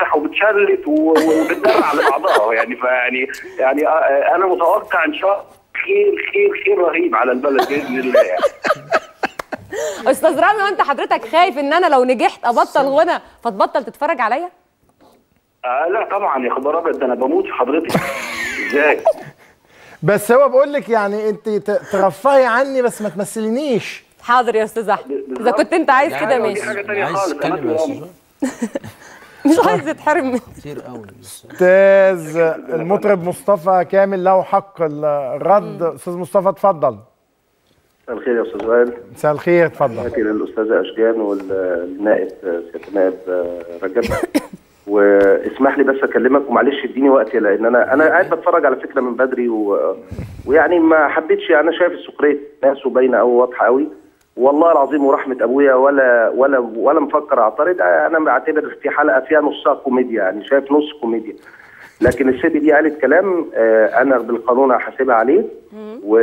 وبتفسح وبتشلت و- وبتدرع على بعضها يعني فيعني يعني آه، انا متوقع ان شاء الله خير خير خير رهيب على البلد باذن الله يعني استاذ رامي وانت حضرتك خايف ان انا لو نجحت ابطل غنى فتبطل تتفرج عليا آه لا طبعا يا خبر ابيض ده انا بموت في حضرتك ازاي بس هو بقول لك يعني انت ت- ترفهي عني بس ما تمثلينيش حاضر يا استاذ احمد اذا كنت انت عايز كده دي ماشي حاجه ثانيه عايز خالص تتكلم يا استاذ مش عايز يتحرم مني كتير قوي استاذ المطرب مصطفى كامل له حق الرد استاذ مصطفى اتفضل مساء الخير يا استاذ وائل مساء الخير اتفضل تحياتي للاستاذه اشجان والنائب سياده النائب رجب واسمح لي بس اكلمك ومعلش اديني وقتي لان انا انا قاعد بتفرج على فكره من بدري و... ويعني ما حبيتش انا شايف السخريه ناس وباينه قوي واضحه قوي والله العظيم ورحمه ابويا ولا ولا ولا مفكر اعترض انا بعتبر في حلقه فيها نصها كوميديا يعني شايف نص كوميديا لكن الست دي قالت كلام آه، انا بالقانون هحاسبها عليه و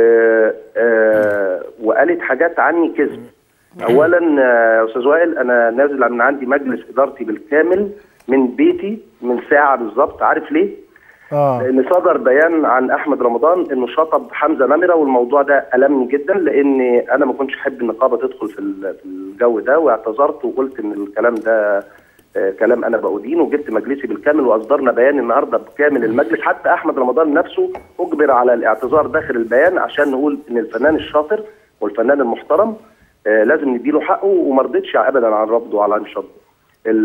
آه، وقالت حاجات عني كذب اولا آه، يا استاذ وائل انا نازل من عندي مجلس ادارتي بالكامل من بيتي من ساعه بالظبط عارف ليه؟ اه لان صدر بيان عن احمد رمضان انه شطب حمزه نمره والموضوع ده المني جدا لان انا ما كنتش احب النقابه تدخل في ال- في الجو ده واعتذرت وقلت ان الكلام ده آه، كلام انا بأدين وجبت مجلسي بالكامل واصدرنا بيان النهارده بكامل المجلس حتى احمد رمضان نفسه اجبر على الاعتذار داخل البيان عشان نقول ان الفنان الشاطر والفنان المحترم آه، لازم نديله حقه وما رضيتش ابدا عن رفضه وعلى عن شطبه. ال-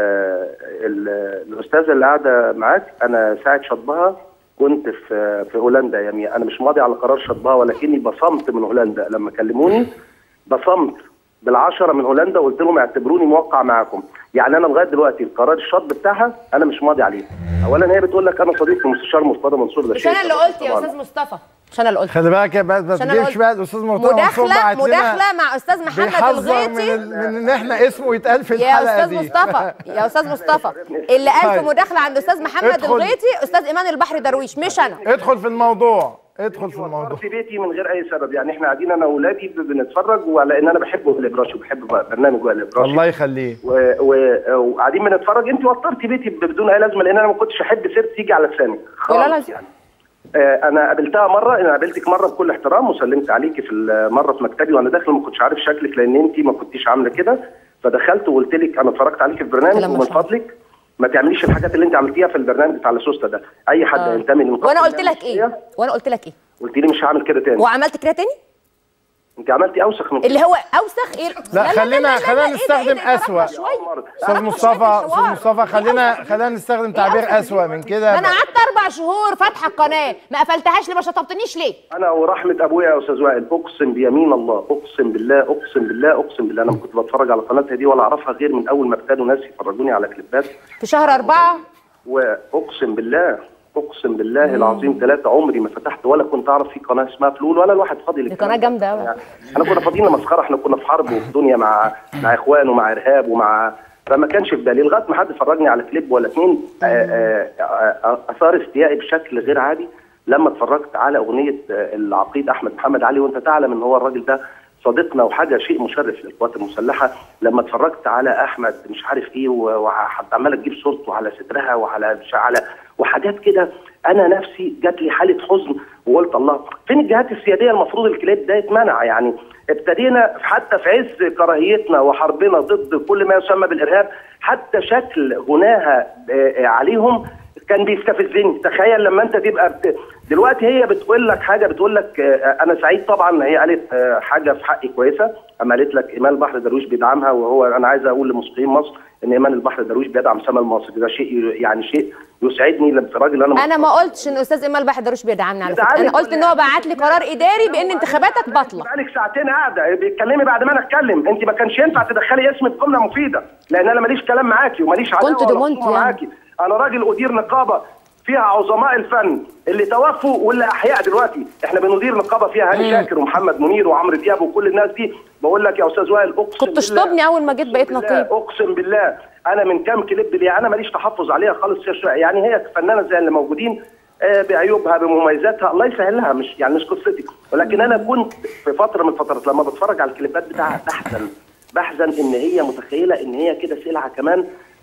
ال- الاستاذه اللي قاعده معاك انا ساعه شطبها كنت في في هولندا يعني انا مش ماضي على قرار شطبها ولكني بصمت من هولندا لما كلموني بصمت بالعشره من هولندا وقلت لهم اعتبروني موقع معاكم يعني انا لغايه دلوقتي القرار الشطب بتاعها انا مش ماضي عليه اولا هي بتقول لك انا صديق المستشار مرتضى منصور ده مش شيء انا اللي قلت يا طبعاً. استاذ مصطفى مش انا اللي قلت خلي بالك يا بس ما عشان أنا تجيبش قلت بقى الاستاذ مرتضى منصور مداخله بعت لنا مداخله مع استاذ محمد بيحذر من, الغيطي ال- من ان احنا اسمه يتقال في يا الحلقه استاذ دي مصطفى يا استاذ مصطفى اللي قال في طيب. مداخله عند استاذ محمد ادخل. الغيطي استاذ ايمان البحر درويش مش انا ادخل في الموضوع ادخل في الموضوع في بيتي من غير اي سبب يعني احنا قاعدين انا واولادي ب- بنتفرج ولان انا بحب وائل الابراشي وبحب برنامج وائل الابراشي الله يخليه و- و- وقاعدين بنتفرج انت وترتي بيتي بدون اي لازمه لان انا ما كنتش احب سيرتي تيجي على لساني لا لا خالص يعني آه، انا قابلتها مره انا قابلتك مره بكل احترام وسلمت عليكي في ال- مره في مكتبي وانا داخل ما كنتش عارف شكلك لان انت ما كنتش عامله كده فدخلت وقلت لك انا اتفرجت عليكي في برنامج كلام ومن مش عارف. فضلك ما تعمليش الحاجات اللي انت عملتيها في البرنامج بتاع لاسوستا ده اي حد آه. ينتمي للنقابة وانا قلت لك ايه الأمريكية، وانا قلت لك ايه قلت لي مش هعمل كده تاني وعملت كده تاني انت عملتي اوسخ من اللي هو اوسخ ايه لا خلينا خلينا إيه ده؟ نستخدم إيه ده؟ اسوأ ترقى شوية. استاذ ترقى مصطفى شوية في استاذ الحوار. مصطفى خلينا خلينا نستخدم إيه تعبير أوسخ اسوأ دي؟ من كده ما انا قعدت اربع شهور فاتحه القناه ما قفلتهاش ليه ما شطبتنيش ليه انا ورحمه ابويا يا استاذ وائل اقسم بيمين الله اقسم بالله اقسم بالله اقسم بالله انا ما كنت بتفرج على قناتها دي ولا اعرفها غير من اول ما ابتدوا ناس يفرجوني على كليبات في شهر أربعة واقسم بالله اقسم بالله العظيم ثلاثه عمري ما فتحت ولا كنت اعرف في قناه اسمها فلول ولا الواحد فاضي دي للكلام قناة ده. جامدة أوي. يعني احنا كنا فاضيين لمسخره احنا كنا في حرب وفي دنيا مع مع اخوان ومع ارهاب ومع فما كانش في بالي لغايه ما حد فرجني على كليب ولا اثنين آه، آه، آه، اثار استيائي بشكل غير عادي لما اتفرجت على اغنيه آه، العقيد احمد محمد علي وانت تعلم ان هو الراجل ده صديقنا وحاجه شيء مشرف للقوات المسلحه لما اتفرجت على احمد مش عارف ايه و- وحد عماله تجيب صورته على صدرها وعلى مش على وحاجات كده انا نفسي جات لي حاله حزن وقلت الله فين الجهات السياديه المفروض الكليب ده يتمنع يعني ابتدينا حتى في عز كراهيتنا وحربنا ضد كل ما يسمى بالارهاب حتى شكل غناها آه، آه، عليهم كان بيستفزني تخيل لما انت تبقى بت... دلوقتي هي بتقول لك حاجه بتقول لك آه، انا سعيد طبعا هي قالت آه، حاجه في حقي كويسه اما قالت لك ايمان البحر درويش بيدعمها وهو انا عايز اقول لموسيقيين مصر ان ايمان البحر درويش بيدعم سما المصري ده شيء ي- يعني شيء يسعدني لما في راجل انا انا ما قلتش ان استاذ ايمان البحر درويش بيدعمني على فكره بيدعمني انا قلت ان هو بعت لي قرار اداري بان انتخاباتك باطله بقالك ساعتين قاعده بتتكلمي بعد ما انا اتكلم انت ما كانش ينفع تدخلي اسمي في جمله مفيده لان انا ماليش كلام معاكي وماليش عداوه كنت ولا دمنت خصومة يعني. معاكي انا راجل ادير نقابه فيها عظماء الفن اللي توفوا واللي احياء دلوقتي احنا بندير نقابه فيها هاني شاكر ومحمد منير وعمرو دياب وكل الناس دي بقول لك يا استاذ وائل اقسم كنت تشطبني اول ما جيت بقيت بالله- نقيب اقسم بالله انا من كام كليب اللي انا ماليش تحفظ عليها خالص يا شو- يعني هي فنانه زي اللي موجودين آه، بعيوبها بمميزاتها الله يسهلها مش يعني مش قصتي ولكن انا كنت في فتره من الفترات لما بتفرج على الكليبات بتاعها بحزن بحزن ان هي متخيله ان هي كده سلعه كمان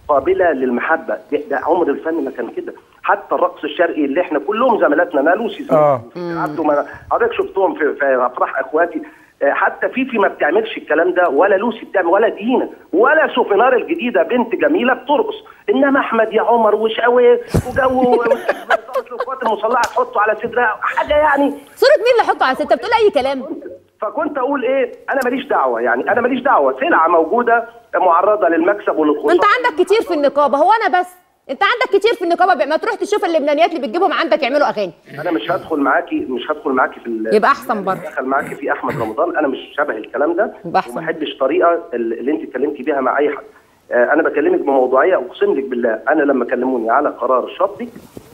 قابله للمحبه ده, ده عمر الفن ما كان كده حتى الرقص الشرقي اللي احنا كلهم زميلاتنا انا لوسي آه. عبده ما حضرتك شفتهم في, في افراح اخواتي آه، حتى فيفي ما بتعملش الكلام ده ولا لوسي بتعمل ولا دينا ولا سوفينار الجديده بنت جميله بترقص انما احمد يا عمر وشقاوي وجو القوات المسلحه تحطه على صدرها حاجه يعني صوره مين اللي حطه على الست انت بتقول اي كلام فكنت اقول ايه انا ماليش دعوه يعني انا ماليش دعوه سلعه موجوده معرضه للمكسب وللخساره ما انت عندك كتير في النقابه هو انا بس انت عندك كتير في النقابه ما تروح تشوف اللبنانيات اللي بتجيبهم عندك يعملوا اغاني انا مش هدخل معاكي مش هدخل معاكي في ال- يبقى أحسن برضه. دخل معاكي في احمد رمضان انا مش شبه الكلام ده يبقى أحسن. وما احبش طريقه اللي اللي انت اتكلمتي بيها مع اي حد آه، انا بكلمك بموضوعيه اقسم لك بالله انا لما كلموني على قرار شطبي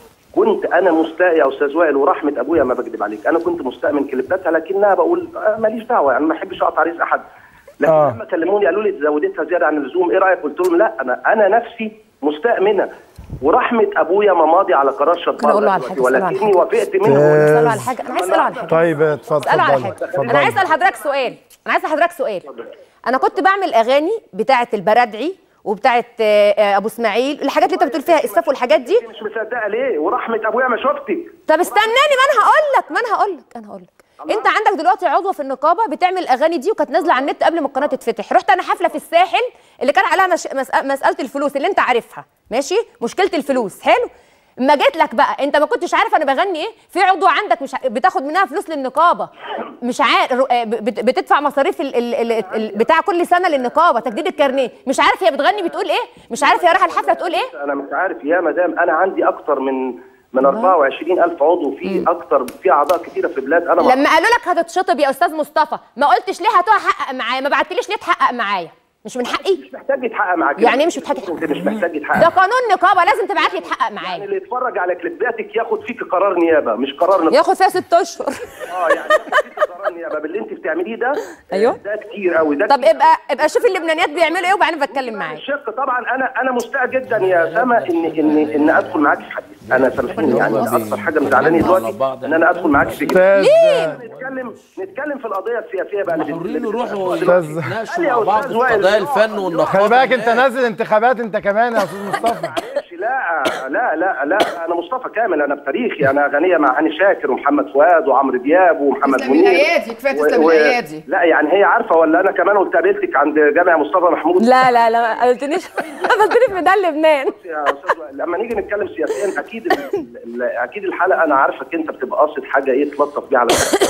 كنت انا مستاء يا استاذ وائل ورحمه ابويا ما بكذب عليك انا كنت مستاء من كليباتها لكنها بقول آه، ماليش دعوه يعني ما احبش اقطع رزق حد لكن آه. لما كلموني قالوا لي زودتها زياده عن اللزوم ايه رايك قلت لهم لا انا انا نفسي مستاء منها ورحمه ابويا ما ماضي على قرار شطبها أنا أقول له على حاجة، أسأله على ولكني حاجة. وافقت منه اساله على حاجه انا عايز اساله على حاجه طيب اتفضل اساله على اتفضلي حاجه انا عايز اتفضلي اسال حضرتك سؤال انا عايز اسال حضرتك سؤال انا كنت بعمل اغاني بتاعه البرادعي وبتاعه آه، آه، ابو اسماعيل الحاجات اللي انت بتقول فيها اسفاف والحاجات دي مش مصدقه ليه ورحمه ابويا ما شفتك طب استناني ما انا هقول لك ما انا هقول لك انا هقول لك انت عندك دلوقتي عضوه في النقابه بتعمل الاغاني دي وكانت نازله على النت قبل ما القناه تتفتح رحت انا حفله في الساحل اللي كان عليها مش... مسأ... مساله الفلوس اللي انت عارفها ماشي مشكله الفلوس حلو اما جيت لك بقى انت ما كنتش عارف انا بغني ايه في عضو عندك مش ع- بتاخد منها فلوس للنقابه مش عارف رو- آه، بت- بتدفع مصاريف ال... ال... ال... ال... بتاع كل سنه للنقابه تجديد الكارنيه مش عارف هي بتغني بتقول ايه مش عارف هي رايحه الحفله تقول ايه انا مش عارف يا مدام انا عندي اكتر من من 24 الف عضو في اكتر في اعضاء كتيره في بلاد انا ما لما قالوا لك هتتشطب يا استاذ مصطفى ما قلتش ليه هتحقق معايا ما بعتليش ليه تحقق معايا مش من حقي مش محتاج يتحقق معاك يعني إيه مش محتاج يتحقق؟ انت مش محتاج ده يتحقق قانون نقابه لازم تبعت لي يتحقق يعني معايا اللي يتفرج على كليباتك ياخد فيك قرار نيابه مش قرار نقابه ياخد فيها ست اشهر اه يعني ياخد فيك قرار نيابه باللي انت بتعمليه ده أيوه. ده كتير قوي ده طب كتير ابقى ابقى شوف اللبنانيات بيعملوا ايه وبعدين بتكلم معاك الشق طبعا انا انا مستاء جدا يا سما ان ان ان ادخل معاكي في حديث انا سامحيني يعني اكثر حاجه مزعلاني دلوقتي ان انا ادخل معاكي في استاذ نتكلم نتكلم في القضيه السياسيه بقى اللي حرين يروحوا أستاذ. يتناقشوا يا مع بعض أستاذ في وائل. قضايا الفن والنقابه خلي بالك انت هناك. نازل انتخابات انت كمان يا استاذ مصطفى معلش لا لا لا لا انا مصطفى كامل انا بتاريخي انا غنيه مع هاني شاكر ومحمد فؤاد وعمرو دياب ومحمد تسلم منير الأيادي، كفاية تسلم و- و- الأيادي. لا يعني هي عارفه ولا انا كمان قلت قابلتك عند جامع مصطفى محمود لا لا لا ما قلتليش ما قلتليش في ده لبنان يا استاذ وائل، لما نيجي نتكلم سياسيا اكيد ال- ال- اكيد الحلقه انا عارفك انت بتبقى قاصد حاجه ايه تلطف بيها على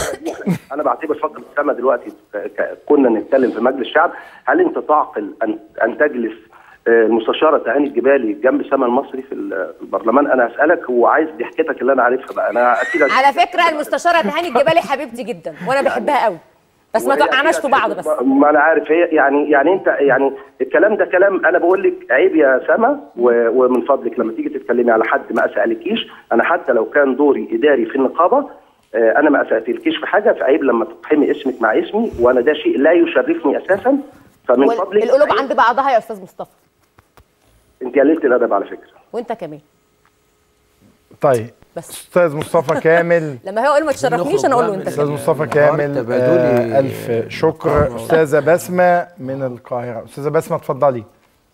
انا بعتبر فقره السما دلوقتي ك- ك- كنا نتكلم في مجلس الشعب هل انت تعقل ان ان تجلس آه، المستشاره تهاني الجبالي جنب سما المصري في ال- البرلمان انا اسالك هو عايز ضحكتك اللي انا عارفها بقى انا اكيد على فكره المستشاره تهاني الجبالي حبيبتي جدا وانا بحبها قوي بس ما وهي توقعناش في أكيد بعض بس ما- ما انا عارف هي يعني يعني انت يعني الكلام ده كلام انا بقول لك عيب يا سما و- ومن فضلك لما تيجي تتكلمي على حد ما اسالكيش انا حتى لو كان دوري اداري في النقابه آه، انا ما اسالتلكيش في حاجه فعيب لما تقحمي اسمك مع اسمي وانا ده شيء لا يشرفني اساسا فمن فضلك القلوب عيب. عند بعضها يا استاذ مصطفى انت قللت الادب على فكره وانت كمان طيب بس استاذ مصطفى كامل لما هو يقول ما تشرفنيش انا اقول له انت استاذ كمان مصطفى كامل تبادلي. آه الف شكر استاذه بسمه من القاهره استاذه بسمه اتفضلي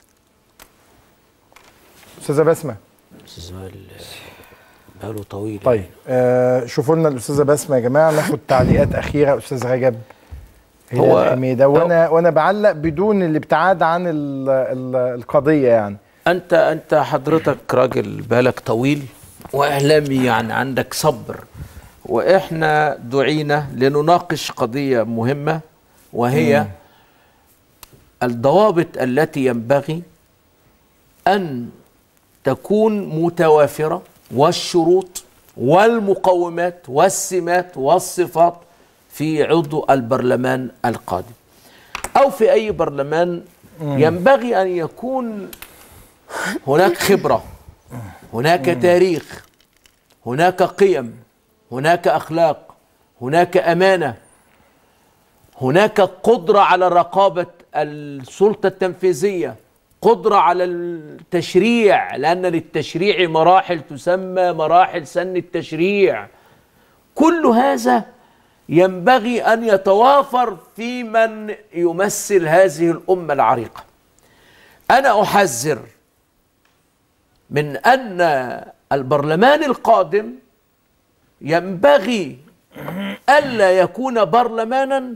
استاذه بسمه السؤال بقاله طويل طيب آه شوفوا لنا الاستاذه بسمه يا جماعه ناخد تعليقات اخيره استاذ رجب هو- هو حميده وانا وانا بعلق بدون الابتعاد عن ال ال القضيه يعني انت انت حضرتك راجل بالك طويل واعلامي يعني عندك صبر واحنا دعينا لنناقش قضيه مهمه وهي الضوابط التي ينبغي ان تكون متوافره والشروط والمقومات والسمات والصفات في عضو البرلمان القادم او في اي برلمان ينبغي ان يكون هناك خبره هناك تاريخ هناك قيم هناك اخلاق هناك امانه هناك قدره على رقابه السلطه التنفيذيه قدره على التشريع لان للتشريع مراحل تسمى مراحل سن التشريع كل هذا ينبغي ان يتوافر في من يمثل هذه الامه العريقه انا احذر من ان البرلمان القادم ينبغي الا يكون برلمانا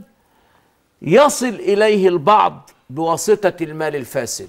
يصل اليه البعض بواسطه المال الفاسد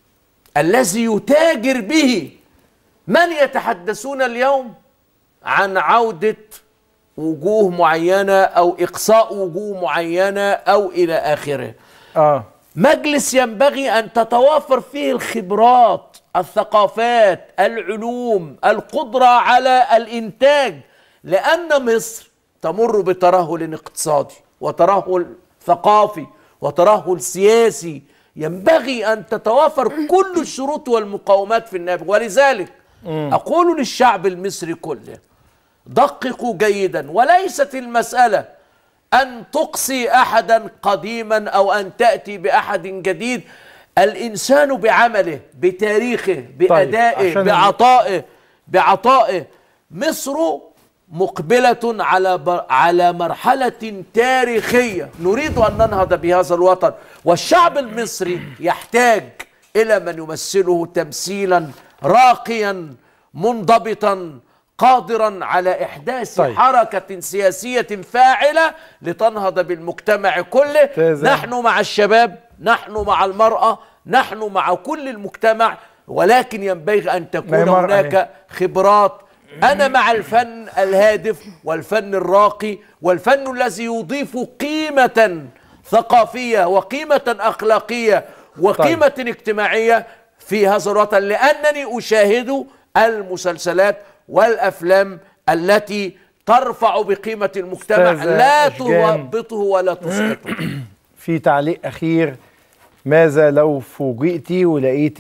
الذي يتاجر به من يتحدثون اليوم عن عوده وجوه معينه او اقصاء وجوه معينه او الى اخره اه مجلس ينبغي ان تتوافر فيه الخبرات الثقافات العلوم القدره على الانتاج لان مصر تمر بترهل اقتصادي وترهل ثقافي وترهل سياسي ينبغي ان تتوافر كل الشروط والمقومات في النابغ ولذلك اقول للشعب المصري كله دققوا جيدا وليست المساله ان تقصي احدا قديما او ان تاتي باحد جديد الانسان بعمله بتاريخه بادائه عشان- بعطائه بعطائه مصر مقبلة على ب... على مرحلة تاريخية نريد أن ننهض بهذا الوطن والشعب المصري يحتاج إلى من يمثله تمثيلا راقيا منضبطا قادرا على إحداث طيب. طيب. حركة سياسية فاعلة لتنهض بالمجتمع كله تمام. نحن مع الشباب نحن مع المرأة نحن مع كل المجتمع ولكن ينبغي أن ما هي تكون مرأة هناك هي. خبرات أنا مع الفن الهادف والفن الراقي والفن الذي يضيف قيمة ثقافية وقيمة أخلاقية وقيمة طيب. اجتماعية في هذا الوطن لأنني أشاهد المسلسلات والأفلام التي ترفع بقيمة المجتمع أستاذ لا أشجان. تهبطه ولا تسقطه في تعليق اخير ماذا لو فوجئت ولقيت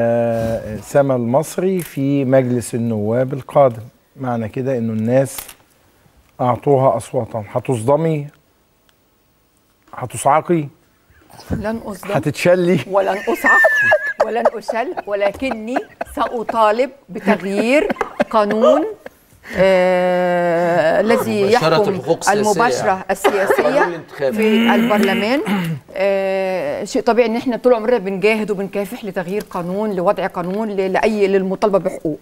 ال- السما المصري في مجلس النواب القادم معنى كده انه الناس اعطوها اصواتهم هتصدمي هتصعقي لن أصدم هتتشلي ولن أصعق ولن أشل ولكني سأطالب بتغيير قانون آه الذي مباشرة يحكم الحقوق السياسية. المباشرة السياسية قانون الانتخاب. في البرلمان آه شيء طبيعي ان احنا طول عمرنا بنجاهد وبنكافح لتغيير قانون لوضع قانون ل- لاي للمطالبه بحقوق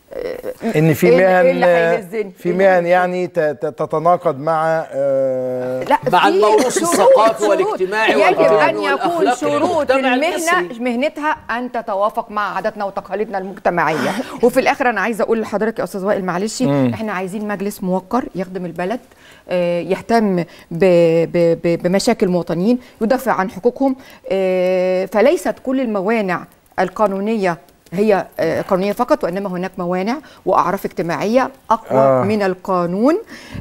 ان في إيه اللي- إيه اللي مهن هيهزني؟ في إيه اللي مهن هيهزني؟ يعني ت- ت- تتناقض مع آه، لا مع في الموروث شروط- الثقافي شروط. والاجتماعي يجب والقانوني ان يكون والأخلاقي شروط للمجتمع المهنه المصري. مهنتها ان تتوافق مع عاداتنا وتقاليدنا المجتمعيه وفي الاخر انا عايزه اقول لحضرتك يا استاذ وائل معلش احنا عايزين مجلس موقر يخدم البلد آه، يهتم ب- ب- ب- بمشاكل المواطنين يدافع عن حقوقهم آه، فليست كل الموانع القانونيه هي آه، قانونيه فقط وانما هناك موانع واعراف اجتماعيه اقوى آه. آه. من القانون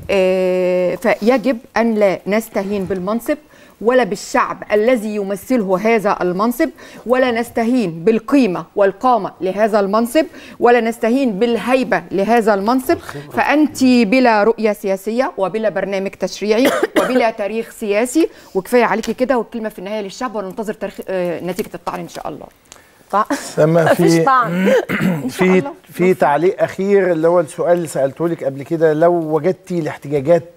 آه، فيجب ان لا نستهين بالمنصب ولا بالشعب الذي يمثله هذا المنصب ولا نستهين بالقيمه والقامه لهذا المنصب ولا نستهين بالهيبه لهذا المنصب فانت بلا رؤيه سياسيه وبلا برنامج تشريعي وبلا تاريخ سياسي وكفايه عليكي كده والكلمه في النهايه للشعب وننتظر تاريخ آه، نتيجه الطعن ان شاء الله طع- سما مفيش في طعن في في تعليق اخير اللي هو السؤال اللي سالته لك قبل كده لو وجدتي الاحتجاجات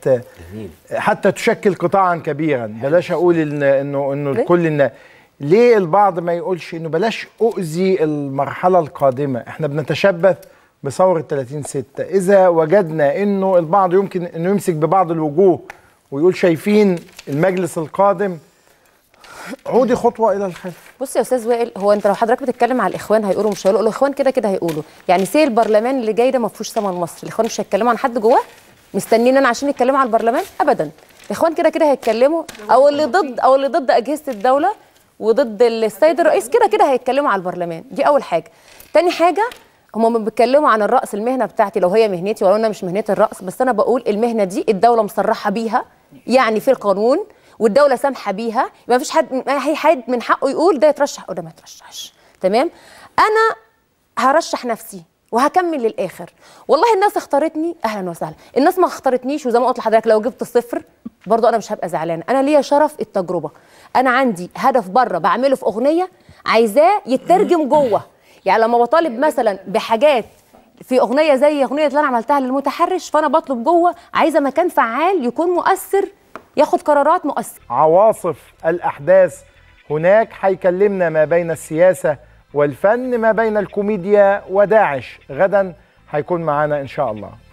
حتى تشكل قطاعا كبيرا بلاش اقول ان انه انه ليه؟ الكل إن ليه البعض ما يقولش انه بلاش اؤذي المرحله القادمه احنا بنتشبث بثوره 30 6 اذا وجدنا انه البعض يمكن انه يمسك ببعض الوجوه ويقول شايفين المجلس القادم عودي خطوه الى الخلف بص يا استاذ وائل هو انت لو حضرتك بتتكلم على الاخوان هيقولوا مش هيقولوا الاخوان كده كده هيقولوا يعني سي البرلمان اللي جاي ده ما فيهوش ثمن مصر الاخوان مش هيتكلموا عن حد جواه مستنيين انا عشان يتكلموا على البرلمان ابدا الاخوان كده كده هيتكلموا او اللي ضد او اللي ضد اجهزه الدوله وضد السيد الرئيس كده كده هيتكلموا على البرلمان دي اول حاجه تاني حاجه هم ما بيتكلموا عن الرأس المهنة بتاعتي لو هي مهنتي ولو انا مش مهنتي الرأس بس انا بقول المهنة دي الدولة مصرحة بيها يعني في القانون والدولة سامحة بيها ما فيش حد ما هي حد من حقه يقول ده يترشح وده ما يترشحش تمام انا هرشح نفسي وهكمل للاخر والله الناس اختارتني اهلا وسهلا الناس ما اختارتنيش وزي ما قلت لحضرتك لو جبت صفر برضو انا مش هبقى زعلانه انا ليا شرف التجربه انا عندي هدف بره بعمله في اغنيه عايزاه يترجم جوه يعني لما بطالب مثلا بحاجات في اغنيه زي اغنيه اللي انا عملتها للمتحرش فانا بطلب جوه عايزه مكان فعال يكون مؤثر ياخد قرارات مؤثره عواصف الأحداث هناك هيكلمنا ما بين السياسة والفن ما بين الكوميديا وداعش غدا هيكون معانا ان شاء الله